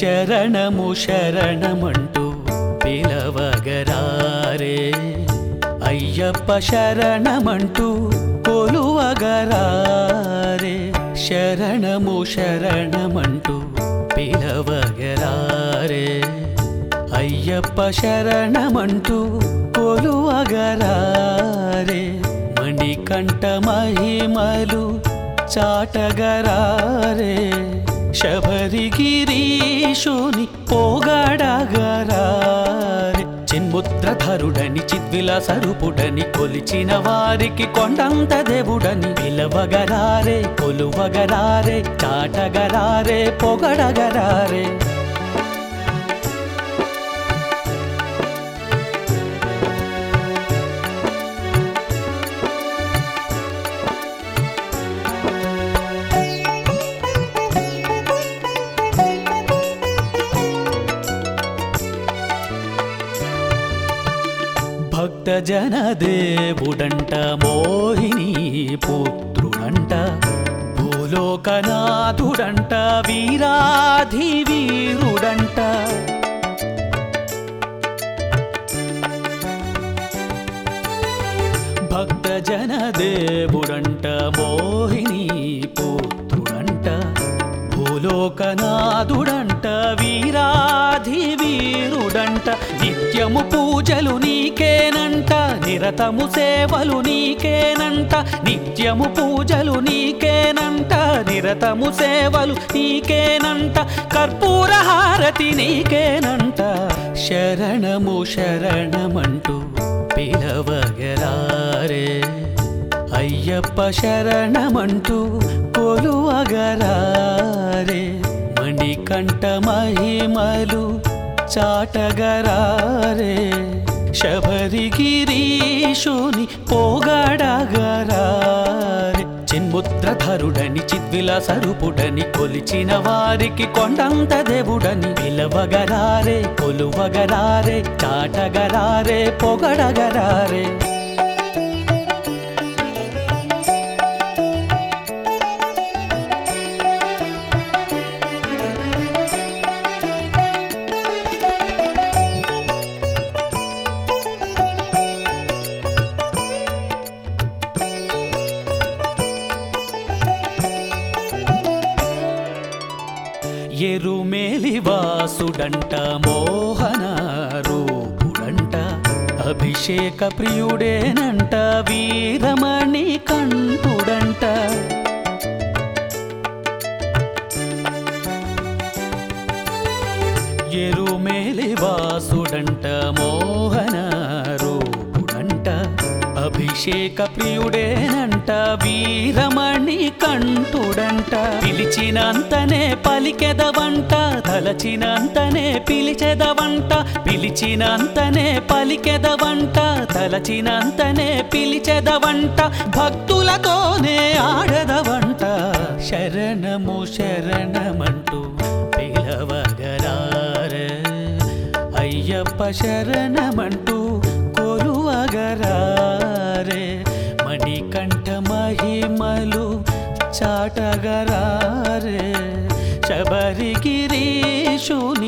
శరణము శరణమంటూ పిలవగరారే అయ్యప్ప శరణమంటూ కొలువగరారే శరణము శరణమంటూ పిలవగరారే అయ్యప్ప శరణమంటూ కొలువగరారే మణికంఠ మహిమలు చాటగరారే శబరిగిరీశుని పోగడగరారే చిన్ముద్రధరుడని చిద్విలాసరుపుడని కొలిచిన వారికి కొండంత దేవుడని పిలవగరారే కొలువగరారే చాటగరారే పొగడగరారే భక్తజన దేవుడంట మోహిని పుత్రుడంట భూలోకనాథుడంట వీరాధి వీరుడంట భక్తజన దేవుడంట మోహిని పుత్రుడంట భూలోకనాథుడంట వీరాధి వీరుడంట నిత్యము పూజలు నీకేనంట నిరతము సేవలు నీకేనంట నిత్యము పూజలు నీకేనంట నిరతము సేవలు నీకేనంట కర్పూర హారతి నీకేనంట శరణము శరణమంటూ పిలవగరారే అయ్యప్ప శరణమంటూ కొలువగరారే మణికంఠ మహిమలు చాటగరారే శబరిగిరీశుని పోగడగరారే చిన్ముద్రధరుడని చిద్విలాసరుపుడని కొలిచిన వారికి కొండంత దేవుడని పిలవగరారే కొలువగరారే చాటగరారే పొగడగరారే ఎరుమేలి వాసుడంట మోహన రూపుడంట అభిషేక ప్రియుడేనంట వీరమణి కంఠుడంట ఎరుమేలి వాసుడంట మోహన రూపుడంట అభిషేక ప్రియుడేనంట వీరమణి కంఠుడంట పిలిచినంతనే పలికెదవంట తలచినంతనే పిలిచెదవంట పిలిచినంతనే పలికెదవంట తలచినంతనే పిలిచెదవంట భక్తులతోనే ఆడదవంట శరణము శరణమంటూ పిలవగరారే అయ్యప్ప శరణమంటూ కొలువగరారే మణికంఠ మహిమలు చాటగరారే శబరిగిరీశుని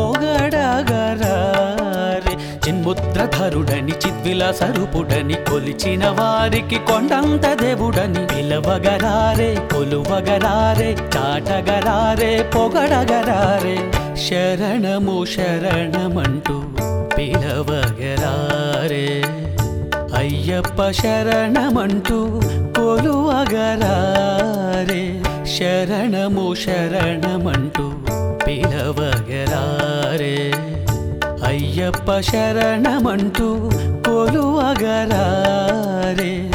పోగడగరారే చిన్ముద్రధరుడని చిద్విలాసరుపుడని కొలిచిన వారికి కొండంత దేవుడని పిలవగరారే కొలువగరారే చాటగరారే పొగడగరారే శరణము శరణమంటూ పిలవగరారే అయ్యప్ప శరణమంటూ కొలువగరారే శరణము శరణమంటూ పిలవగరారే అయ్యప్ప శరణమంటూ కొలువగరారే